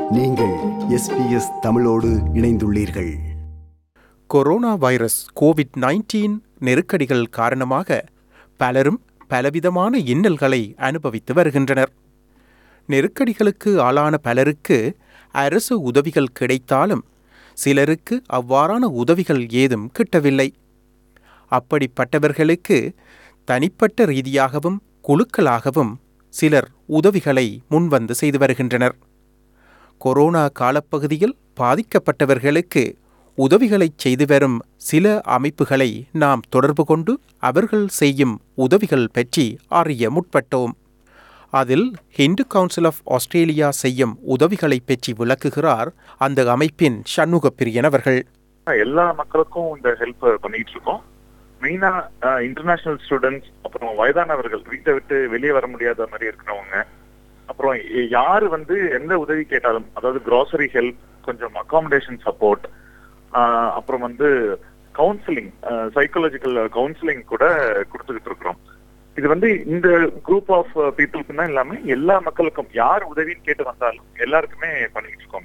நீங்கள் எஸ்பிஎஸ் தமிழோடு இணைந்துள்ளீர்கள் கொரோனா வைரஸ் கோவிட் 19 நெருக்கடிகள் காரணமாக பலரும் பலவிதமான இன்னல்களை அனுபவித்து வருகின்றனர் நெருக்கடிகளுக்கு ஆளான பலருக்கு அரசு உதவிகள் கிடைத்தாலும் சிலருக்கு அவ்வாறான உதவிகள் ஏதும் கிட்டவில்லை அப்படிப்பட்டவர்களுக்கு தனிப்பட்ட ரீதியாகவும் குழுக்களாகவும் சிலர் உதவிகளை முன்வந்து செய்து வருகின்றனர் கொரோனா காலப்பகுதியில் பாதிக்கப்பட்டவர்களுக்கு உதவிகளைச் செய்து வரும் சில அமைப்புகளை நாம் தொடர்பு கொண்டு அவர்கள் செய்யும் உதவிகள் பற்றி அறிய முற்பட்டோம் அதில் ஹிந்து கவுன்சில் ஆஃப் ஆஸ்திரேலியா செய்யும் உதவிகளை பற்றி விளக்குகிறார் அந்த அமைப்பின் சண்முக பிரியன் அவர்கள் எல்லா மக்களுக்கும் இந்த ஹெல்ப் பண்ணிட்டு இருக்கோம் மெயினா இன்டர்நேஷனல் ஸ்டூடெண்ட்ஸ் அப்புறம் வயதானவர்கள் வீட்டை விட்டு வெளியே வர முடியாத மாதிரி இருக்கிறவங்க அப்புறம் ய- யாரு வந்து எந்த உதவி கேட்டாலும் அதாவது grocery ஹெல்ப் கொஞ்சம் அகாமடேஷன் சப்போர்ட் அப்புறம் வந்து கவுன்சிலிங் சைக்காலஜிக்கல் கவுன்சிலிங் கூட கொடுத்துக்கிட்டு இருக்கிறோம் இது வந்து இந்த குரூப் ஆஃப் பீப்புளுக்கு தான் இல்லாம எல்லா மக்களுக்கும் யார் உதவின்னு கேட்டு வந்தாலும் எல்லாருக்குமே பண்ணிக்கிட்டு இருக்கோம்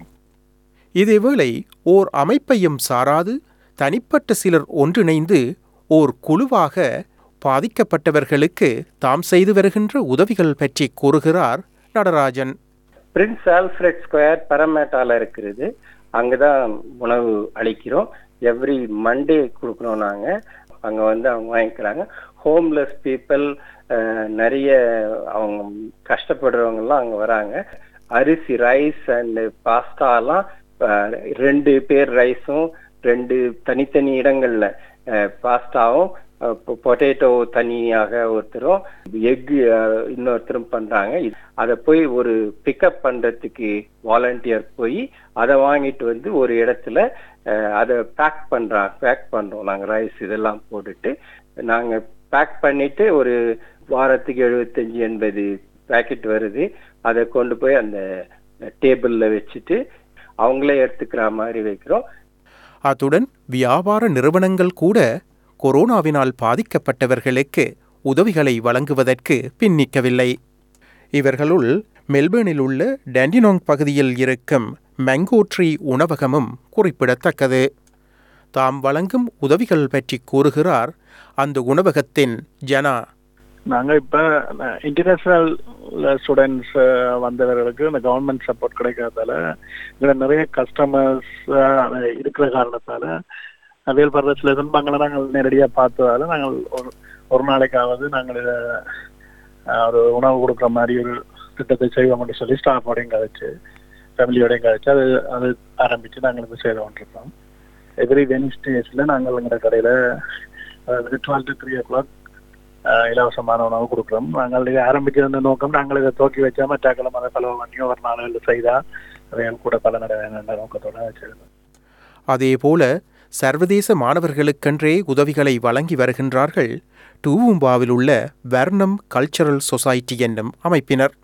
இதேவேளை ஓர் அமைப்பையும் சாராது தனிப்பட்ட சிலர் ஒன்றிணைந்து ஓர் குழுவாக பாதிக்கப்பட்டவர்களுக்கு தாம் செய்து வருகின்ற உதவிகள் பற்றி கூறுகிறார் நடராஜன் பிரின்ஸ் ஆல்ஃபிரட் ஸ்கொயர் பரமேட்டால இருக்கிறது அங்கதான் உணவு அளிக்கிறோம் எவ்ரி மண்டே கொடுக்குறோம் நாங்க அங்க வந்து அவங்க வாங்கிக்கிறாங்க ஹோம்லெஸ் பீப்புள் நிறைய அவங்க கஷ்டப்படுறவங்க எல்லாம் அங்க வராங்க அரிசி ரைஸ் அண்ட் பாஸ்தாலாம் ரெண்டு பேர் ரைஸும் ரெண்டு தனித்தனி இடங்கள்ல பாஸ்தாவும் பொட்டேட்டோ தனியாக ஒருத்தரும் எக் இன்னொருத்தரும் பண்றாங்க இது- அதை போய் ஒரு பிக்கப் பண்றதுக்கு வாலண்டியர் போய் அதை வாங்கிட்டு வந்து ஒரு இடத்துல அஹ், அதை பேக் பண்றாங்க பேக் பண்றோம் நாங்க ரைஸ் இதெல்லாம் போட்டுட்டு நாங்க பேக் பண்ணிட்டு ஒரு வாரத்துக்கு எழுபத்தஞ்சு எண்பது பேக்கெட் வருது அதை கொண்டு போய் அந்த டேபிள்ல வச்சுட்டு அவங்களே எடுத்துக்கிற மாதிரி வைக்கிறோம் அத்துடன் வியாபார நிறுவனங்கள் கூட கொரோனாவினால் பாதிக்கப்பட்டவர்களுக்கு உதவிகளை வழங்குவதற்கு பின்னிக்கவில்லை இவர்களுள் மெல்பர்னில் உள்ள டேண்டினோங் பகுதியில் இருக்கும் மேங்கோ ட்ரீ உணவகமும் குறிப்பிடத்தக்கது தாம் வழங்கும் உதவிகள் பற்றி கூறுகிறார் அந்த உணவகத்தின் ஜனா நாங்க இப்ப இன்டர்நேஷனல் ஸ்டூடெண்ட்ஸ் வந்தவர்களுக்கு இந்த கவர்மெண்ட் சப்போர்ட் கிடைக்காததால இதுல நிறைய கஸ்டமர்ஸ் இருக்கிற காரணத்தால வேல்படுற சில துன்பங்களை நாங்கள் நேரடியா பார்த்ததால நாங்கள் ஒரு ஒரு நாளைக்காவது நாங்கள் இதை அஹ், ஒரு உணவு கொடுக்குற மாதிரி ஒரு திட்டத்தை செய்வோம்னு சொல்லி ஸ்டாஃபோடையும் கழிச்சு ஃபேமிலியோடையும் கழிச்சு அது அது ஆரம்பிச்சு நாங்கள் இது செய்து கொண்டிருக்கோம் எவ்ரி வெனிஸ்டேஸ்ல நாங்கள் எங்களோட கடையில அதாவது twelve to three o'clock இலவசமான உணவு கொடுக்குறோம் நாங்கள் இதை ஆரம்பிச்சிருந்த நோக்கம் நாங்கள் இதை தோக்கி வச்சா மற்றாக்களும் அதை செலவு பண்ணி ஒரு நாளில் செய்தா அவைகள் கூட பலனடைவேன் என்ற நோக்கத்தோட வச்சிருந்தோம் அதேபோல சர்வதேச மாணவர்களுக்கென்றே உதவிகளை வழங்கி வருகின்றார்கள் டூவும்பாவில் உள்ள வர்ணம் கல்ச்சரல் சொசைட்டி என்னும் அமைப்பினர்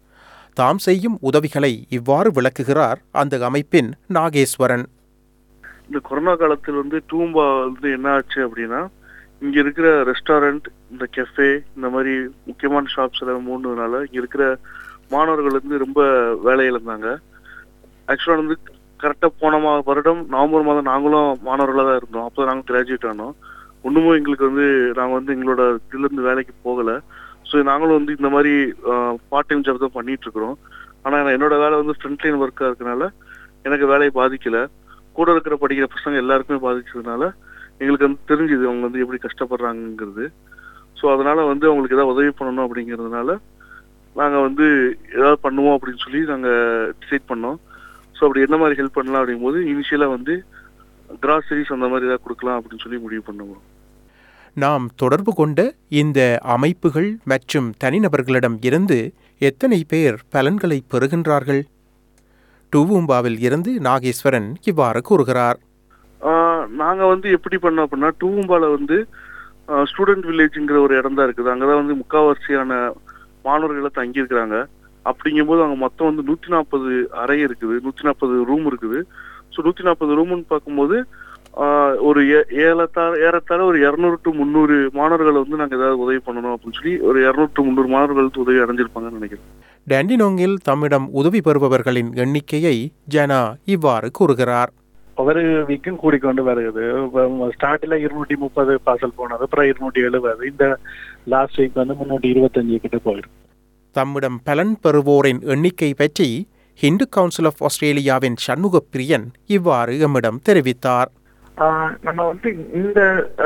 தாம் செய்யும் உதவிகளை இவ்வாறு விளக்குகிறார் அந்த அமைப்பின் நாகேஸ்வரன் இந்த கொரோனா காலத்தில் வந்து டூம்பா வந்து என்ன ஆச்சு அப்படின்னா இங்க இருக்கிற ரெஸ்டாரண்ட் இந்த கெஃபே இந்த மாதிரி முக்கியமான ஷாப்ஸ் எல்லாம் மூணுனால இங்க இருக்கிற மாணவர்கள் வந்து ரொம்ப வேலை இழந்தாங்க ஆக்சுவலா வந்து கரெக்டா போன மா வருடம் நவம்பர் மாதம் நாங்களும் மாணவர்களாக தான் இருந்தோம் அப்போ நாங்கள் கிராஜுவேட் ஆனோம் ஒண்ணுமே எங்களுக்கு வந்து நாங்கள் வந்து எங்களோட இதுல இருந்து வேலைக்கு போகல ஸோ நாங்களும் வந்து இந்த மாதிரி பார்ட் டைம் ஜாப் தான் பண்ணிட்டு இருக்கிறோம் ஆனா என்னோட வேலை வந்து ஃப்ரண்ட் லைன் ஒர்க்கா இருக்கனால எனக்கு வேலையை பாதிக்கல கூட இருக்கிற படிக்கிற பசங்க எல்லாருக்குமே பாதிச்சதுனால எங்களுக்கு வந்து தெரிஞ்சுது அவங்க வந்து எப்படி கஷ்டப்படுறாங்கங்கிறது ஸோ அதனால வந்து அவங்களுக்கு ஏதாவது உதவி பண்ணணும் அப்படிங்கிறதுனால நாங்கள் வந்து ஏதாவது பண்ணுவோம் அப்படின்னு சொல்லி நாங்கள் டிசைட் பண்ணோம் ஸோ அப்படி என்ன மாதிரி ஹெல்ப் பண்ணலாம் அப்படிங்கும்போது இனிஷியலாக வந்து கிராசரிஸ் அந்த மாதிரி ஏதாவது கொடுக்கலாம் அப்படின்னு சொல்லி முடிவு பண்ணுவோம் நாம் தொடர்பு கொண்ட இந்த அமைப்புகள் மற்றும் தனிநபர்களிடம் இருந்து எத்தனை பேர் பலன்களை பெறுகின்றார்கள் டூவும்பாவில் இருந்து நாகேஸ்வரன் இவ்வாறு கூறுகிறார் ஆஹ் நாங்க வந்து எப்படி பண்ணோம் அப்படின்னா டூம்பால வந்து ஸ்டூடெண்ட் வில்லேஜ்ங்கிற ஒரு இடம் தான் இருக்குது அங்கதான் வந்து முக்காவாசியான மாணவர்களை தங்கி இருக்கிறாங்க அப்படிங்கும்போது அங்க மொத்தம் வந்து நூத்தி நாற்பது அறை இருக்குது நூத்தி நாற்பது ரூம் இருக்குது ஸோ நூத்தி நாற்பது ரூம்னு பார்க்கும்போது ஆஹ் ஒரு ஏ- ஏலத்தாழ ஏறத்தாழ ஒரு இரநூறு டு முந்நூறு மாணவர்களை வந்து நாங்க ஏதாவது உதவி பண்ணணும் அப்படின்னு சொல்லி ஒரு இரநூறு டு முந்நூறு மாணவர்களுக்கு உதவி அடைஞ்சிருப்பாங்கன்னு நினைக்கிறேன் டேண்டினோங்கில் தம்மிடம் உதவி பெறுபவர்களின் எண்ணிக்கையை ஜனா இவ்வாறு கூறுகிறார் ஒவ்வொரு வீக்கும் கூடிக்கொண்டு வருகிறது ஸ்டார்டில் இருநூற்றி முப்பது பார்சல் போனது அப்புறம் இருநூற்றி எழுபது இந்த லாஸ்ட் வீக் வந்து முன்னூற்றி இருபத்தஞ்சு கிட்ட போயிடும் தம்மிடம் பலன் பெறுவோரின் எண்ணிக்கை பற்றி ஹிந்து கவுன்சில் ஆஃப் ஆஸ்திரேலியாவின் சண்முக பிரியன் இவ்வாறு எம்மிடம் தெரிவித்தார் ஆஹ் நம்ம வந்து இந்த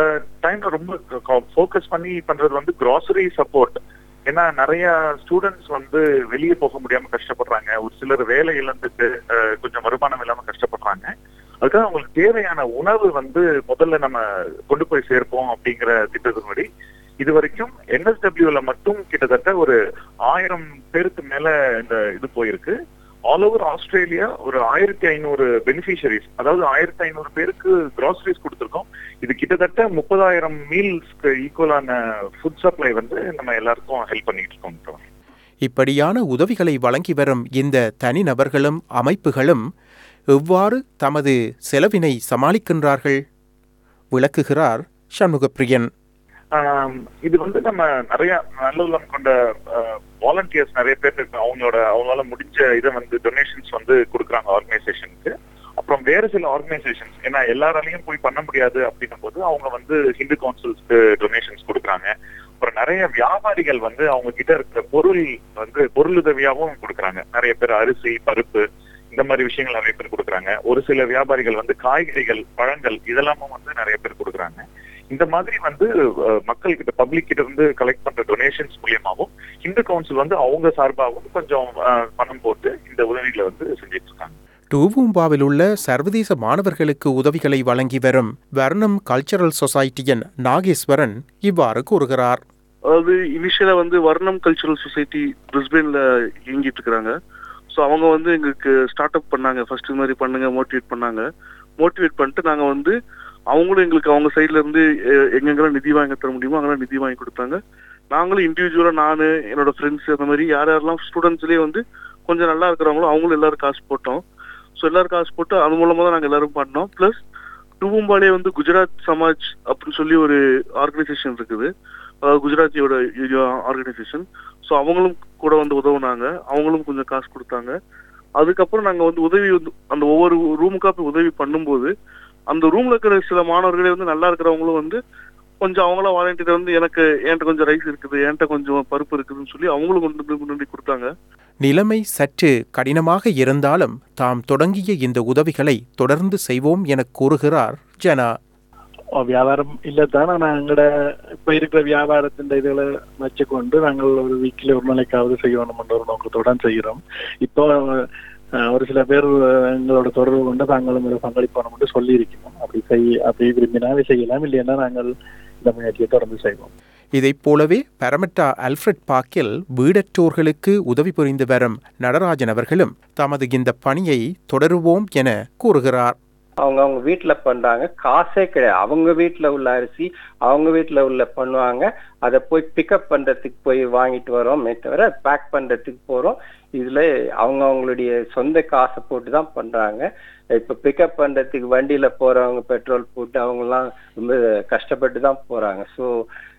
டைம்ல ரொம்ப ஃபோக்கஸ் பண்ணி பண்றது வந்து grocery சப்போர்ட் ஏன்னா நிறைய ஸ்டூடெண்ட்ஸ் வந்து வெளியே போக முடியாம கஷ்டப்படுறாங்க ஒரு சிலர் வேலை இழந்துட்டு ஆஹ் கொஞ்சம் வருமானம் இல்லாம கஷ்டப்படுறாங்க அதுக்காக அவங்களுக்கு தேவையான உணவு வந்து முதல்ல நம்ம கொண்டு போய் சேர்ப்போம் அப்படிங்கிற திட்டத்தின்படி இது வரைக்கும் என்எஸ்டபிள்யூல மட்டும் கிட்டத்தட்ட ஒரு ஆயிரம் பேருக்கு மேல இந்த இது போயிருக்கு ஆல் ஓவர் ஆஸ்திரேலியா ஒரு ஆயிரத்தி ஐநூறு பெனிஃபிஷரிஸ் அதாவது ஆயிரத்தி ஐநூறு பேருக்கு கிராசரிஸ் கொடுத்துருக்கோம் இது கிட்டத்தட்ட முப்பதாயிரம் மீல்ஸ்க்கு ஈக்குவலான ஃபுட் சப்ளை வந்து நம்ம எல்லாருக்கும் ஹெல்ப் பண்ணிட்டு இருக்கோம் இப்போ. இப்படியான உதவிகளை வழங்கி வரும் இந்த தனிநபர்களும் அமைப்புகளும் எவ்வாறு தமது செலவினை சமாளிக்கின்றார்கள் விளக்குகிறார் சண்முகப்பிரியன் ஆம், இது வந்து நம்ம நிறைய நல்லுள்ளம் கொண்ட வாலண்டியர்ஸ் நிறைய பேர் இருக்கு அவங்களோட அவங்களால முடிஞ்ச இதை வந்து டொனேஷன்ஸ் வந்து கொடுக்குறாங்க ஆர்கனைசேஷனுக்கு அப்புறம் வேற சில ஆர்கனைசேஷன்ஸ் ஏன்னா எல்லாராலையும் போய் பண்ண முடியாது அப்படின்னும் போது அவங்க வந்து ஹிந்து கவுன்சில்ஸ்க்கு டொனேஷன்ஸ் கொடுக்குறாங்க அப்புறம் நிறைய வியாபாரிகள் வந்து அவங்க கிட்ட இருக்கிற பொருள் வந்து பொருளுதவியாவும் கொடுக்குறாங்க நிறைய பேர் அரிசி பருப்பு இந்த மாதிரி விஷயங்கள் நிறைய பேர் கொடுக்குறாங்க ஒரு சில வியாபாரிகள் வந்து காய்கறிகள் பழங்கள் இதெல்லாமும் வந்து நிறைய பேர் கொடுக்குறாங்க இந்த மாதிரி வந்து அஹ், மக்கள் கிட்ட பப்ளிக் கிட்ட இருந்து கலெக்ட் பண்ற டொனேஷன்ஸ் மூலியமாவும் இந்து கவுன்சில் வந்து அவங்க சார்பாகவும் கொஞ்சம் அஹ், பணம் போட்டு இந்த உதவிகளை வந்து செஞ்சுட்டு இருக்காங்க டூவூம்பாவில் உள்ள சர்வதேச மாணவர்களுக்கு உதவிகளை வழங்கி வரும் வர்ணம் கல்ச்சரல் சொசைட்டியின் நாகேஸ்வரன் இவ்வாறு கூறுகிறார் அதாவது இனிஷியலா வந்து வர்ணம் கல்ச்சுரல் சொசைட்டி பிரிஸ்பெயின்ல இயங்கிட்டு இருக்கிறாங்க ஸோ அவங்க வந்து எங்களுக்கு ஸ்டார்ட் அப் பண்ணாங்க ஃபர்ஸ்ட் இது மாதிரி பண்ணுங்க மோட்டிவேட் பண்ணாங்க மோட்டிவேட் பண்ணிட்டு நாங்க வந்து அவங்களும் எங்களுக்கு அவங்க சைட்ல இருந்து எ- எங்கெங்கெல்லாம் நிதி வாங்கி தர முடியுமோ அங்கெல்லாம் நிதி வாங்கி கொடுத்தாங்க நாங்களும் இண்டிவிஜுவலா நான் என்னோட ஃப்ரெண்ட்ஸ் அந்த மாதிரி யார் யாரெல்லாம் ஸ்டூடெண்ட்ஸ்லயே வந்து கொஞ்சம் நல்லா இருக்கிறவங்களோ அவங்களும் எல்லாரும் காசு போட்டோம் ஸோ எல்லாரும் காசு போட்டு அது மூலமா தான் நாங்கள் எல்லாரும் பண்ணோம் ப்ளஸ் டுபும்பாலே வந்து குஜராத் சமாஜ் அப்படின்னு சொல்லி ஒரு ஆர்கனைசேஷன் இருக்குது அதாவது குஜராத்தியோட ஆர்கனைசேஷன் ஸோ அவங்களும் கூட வந்து உதவுனாங்க அவங்களும் கொஞ்சம் காசு கொடுத்தாங்க அதுக்கப்புறம் நாங்க வந்து உதவி வந்து அந்த ஒவ்வொரு ரூமுக்கா போய் உதவி பண்ணும்போது அந்த ரூம்ல இருக்கிற சில மாணவர்களே வந்து நல்லா இருக்கிறவங்களும் வந்து கொஞ்சம் அவங்களா வாலண்டியர் வந்து எனக்கு என்கிட்ட கொஞ்சம் ரைஸ் இருக்குது என்கிட்ட கொஞ்சம் பருப்பு இருக்குதுன்னு சொல்லி அவங்களும் கொண்டு வந்து முன்னாடி கொடுத்தாங்க நிலைமை சற்று கடினமாக இருந்தாலும் தாம் தொடங்கிய இந்த உதவிகளை தொடர்ந்து செய்வோம் எனக் கூறுகிறார் ஜனா வியாபாரம் இல்லை தான் ஆனால் எங்களோட இப்போ இருக்கிற வியாபாரத்தின் இதுகளை வச்சுக்கொண்டு நாங்கள் ஒரு வீக்கில் ஒரு நாளைக்காவது செய்யணும்ன்ற ஒரு நோக்கத்துடன் செய்கிறோம் இப்போ அஹ், ஒரு சில பேர் அஹ், எங்களோட தொடர்பு கொண்டு தாங்களும் இதில் பங்களிப்போம் சொல்லி இருக்கணும் அப்படி செய் அப்படி விரும்பினாவே செய்யலாம் இல்லைன்னா நாங்கள் இந்த முயற்சியை தொடர்ந்து செய்வோம் இதைப் போலவே பரமட்டா அல்ஃபிரட் பார்க்கில் வீடற்றோர்களுக்கு உதவி புரிந்து வரும் நடராஜன் அவர்களும் தமது இந்த பணியை தொடருவோம் என கூறுகிறார் அவங்க அவங்க வீட்டுல பண்றாங்க காசே கிடையாது அவங்க வீட்டுல உள்ள அரிசி அவங்க வீட்டுல உள்ள பண்ணுவாங்க அதை போய் பிக்கப் பண்றதுக்கு போய் வாங்கிட்டு வரோமே தவிர பேக் பண்றதுக்கு போறோம் இதுல அவங்க அவங்களுடைய சொந்த காசை போட்டு தான் பண்றாங்க இப்ப பிக்கப் பண்றதுக்கு வண்டியில போறவங்க பெட்ரோல் போட்டு அவங்க எல்லாம் ரொம்ப கஷ்டப்பட்டு தான் போறாங்க ஸோ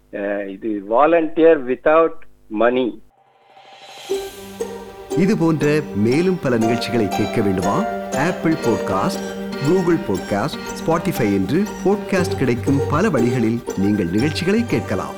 இது வாலண்டியர் வித்தவுட் மணி இது போன்ற மேலும் பல நிகழ்ச்சிகளை கேட்க வேண்டுமா Apple podcast Google podcast Spotify என்று பாட்காஸ்ட் கிடைக்கும் பல வழிகளில் நீங்கள் நிகழ்ச்சிகளை கேட்கலாம்